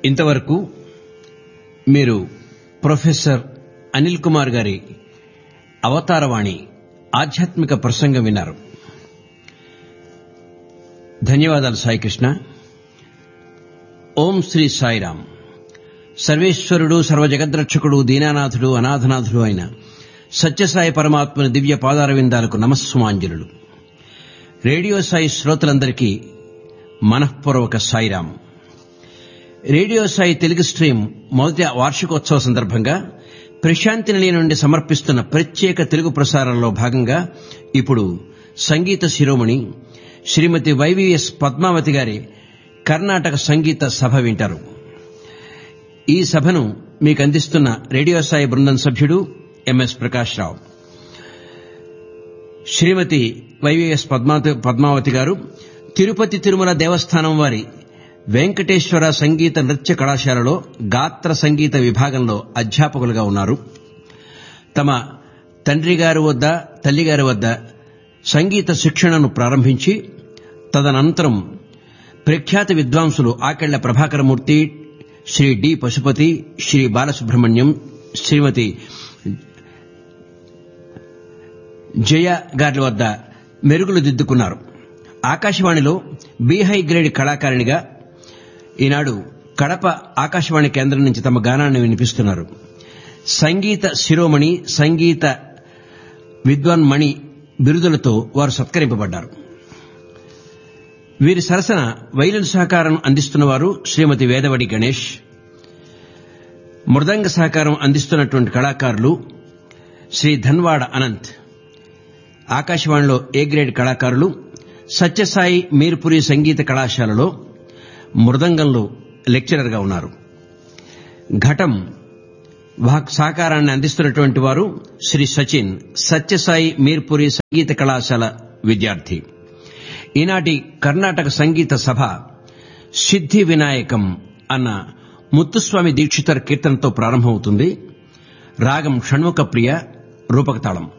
ఇంతవరకు మీరు ప్రొఫెసర్ అనిల్ కుమార్ గారి అవతారవాణి ఆధ్యాత్మిక ప్రసంగం విన్నారు ధన్యవాదాలు సాయికృష్ణ ఓం శ్రీ సాయిరాం సర్వేశ్వరుడు సర్వజగద్రక్షకుడు దీనానాథుడు అనాథనాథుడు అయిన సత్యసాయి పరమాత్మని దివ్య పాదారవిందాలకు నమస్సుమాంజలులు రేడియో సాయి శ్రోతలందరికీ మనఃపూర్వక సాయిరాం రేడియో సాయి తెలుగు స్ట్రీమ్ మొదటి వార్షికోత్సవ సందర్భంగా ప్రశాంతి నిలయం నుండి సమర్పిస్తున్న ప్రత్యేక తెలుగు ప్రసారంలో భాగంగా ఇప్పుడు సంగీత శిరోమణి శ్రీమతి వైవిఎస్ పద్మావతి గారి కర్ణాటక సంగీత సభ వింటారు ఈ సభను మీకు అందిస్తున్న రేడియో సాయి బృందం సభ్యుడు ఎంఎస్ ప్రకాష్ రావు శ్రీమతి వైవిఎస్ పద్మావతి గారు తిరుపతి తిరుమల దేవస్థానం వారి వెంకటేశ్వర సంగీత నృత్య కళాశాలలో గాత్ర సంగీత విభాగంలో అధ్యాపకులుగా ఉన్నారు తమ తండ్రి గారి వద్ద తల్లిగారి వద్ద సంగీత శిక్షణను ప్రారంభించి తదనంతరం ప్రఖ్యాత విద్వాంసులు ఆకెళ్ల ప్రభాకరమూర్తి శ్రీ డి పశుపతి శ్రీ బాలసుబ్రహ్మణ్యం శ్రీమతి జయ గారి వద్ద మెరుగులు దిద్దుకున్నారు ఆకాశవాణిలో బీహై గ్రేడ్ కళాకారిణిగా ఈనాడు కడప ఆకాశవాణి కేంద్రం నుంచి తమ గానాన్ని వినిపిస్తున్నారు సంగీత శిరోమణి సంగీత విద్వాన్ మణి బిరుదులతో వారు సత్కరింపబడ్డారు వీరి సరసన వైలిన్ సహకారం అందిస్తున్నవారు శ్రీమతి వేదవడి గణేష్ మృదంగ సహకారం అందిస్తున్నటువంటి కళాకారులు శ్రీ ధన్వాడ అనంత్ ఆకాశవాణిలో ఏ గ్రేడ్ కళాకారులు సత్యసాయి మీర్పురి సంగీత కళాశాలలో మృదంగంలో లెక్చరర్గా ఉన్నారు ఘటం సహకారాన్ని అందిస్తున్నటువంటి వారు శ్రీ సచిన్ సత్యసాయి మీర్పురి సంగీత కళాశాల విద్యార్థి ఈనాటి కర్ణాటక సంగీత సభ సిద్ధి వినాయకం అన్న ముత్తుస్వామి దీక్షితర్ కీర్తనతో ప్రారంభమవుతుంది రాగం షణ్ముఖ ప్రియ రూపకతాళం